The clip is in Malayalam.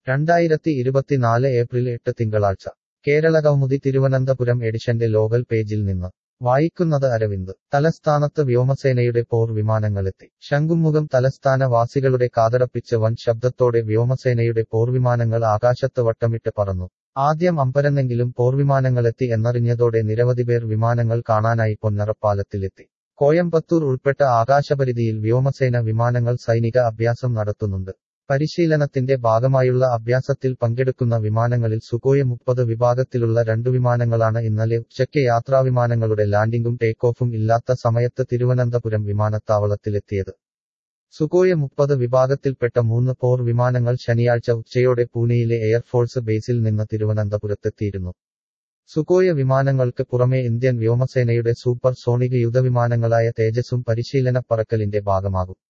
രണ്ടായിരത്തി ഇരുപത്തിനാല് ഏപ്രിൽ എട്ട് തിങ്കളാഴ്ച കേരളകൗമുദി തിരുവനന്തപുരം എഡിഷന്റെ ലോകൽ പേജിൽ നിന്ന് വായിക്കുന്നത് അരവിന്ദ് തലസ്ഥാനത്ത് വ്യോമസേനയുടെ പോർ വിമാനങ്ങളെത്തി ശംഖുമുഖം തലസ്ഥാന വാസികളുടെ കാതടപ്പിച്ച് വൻ ശബ്ദത്തോടെ വ്യോമസേനയുടെ പോർവിമാനങ്ങൾ ആകാശത്ത് വട്ടമിട്ട് പറന്നു ആദ്യം അമ്പരന്നെങ്കിലും പോർവിമാനങ്ങളെത്തി എന്നറിഞ്ഞതോടെ നിരവധി പേർ വിമാനങ്ങൾ കാണാനായി പൊന്നറപ്പാലത്തിലെത്തി കോയമ്പത്തൂർ ഉൾപ്പെട്ട ആകാശപരിധിയിൽ വ്യോമസേന വിമാനങ്ങൾ സൈനിക അഭ്യാസം നടത്തുന്നുണ്ട് പരിശീലനത്തിന്റെ ഭാഗമായുള്ള അഭ്യാസത്തിൽ പങ്കെടുക്കുന്ന വിമാനങ്ങളിൽ സുഖോയ് മുപ്പത് വിഭാഗത്തിലുള്ള രണ്ടു വിമാനങ്ങളാണ് ഇന്നലെ ഉച്ചയ്ക്ക് യാത്രാവിമാനങ്ങളുടെ ലാൻഡിംഗും ടേക്ക് ഓഫും ഇല്ലാത്ത സമയത്ത് തിരുവനന്തപുരം വിമാനത്താവളത്തിലെത്തിയത് സുഖോയ് മുപ്പത് വിഭാഗത്തിൽപ്പെട്ട മൂന്ന് പോർ വിമാനങ്ങൾ ശനിയാഴ്ച ഉച്ചയോടെ പൂനെയിലെ എയർഫോഴ്സ് ബേസിൽ നിന്ന് തിരുവനന്തപുരത്തെത്തിയിരുന്നു സുഖോയ വിമാനങ്ങൾക്ക് പുറമെ ഇന്ത്യൻ വ്യോമസേനയുടെ സൂപ്പർ സോണിക് യുദ്ധവിമാനങ്ങളായ തേജസും പരിശീലന പറക്കലിന്റെ ഭാഗമാകും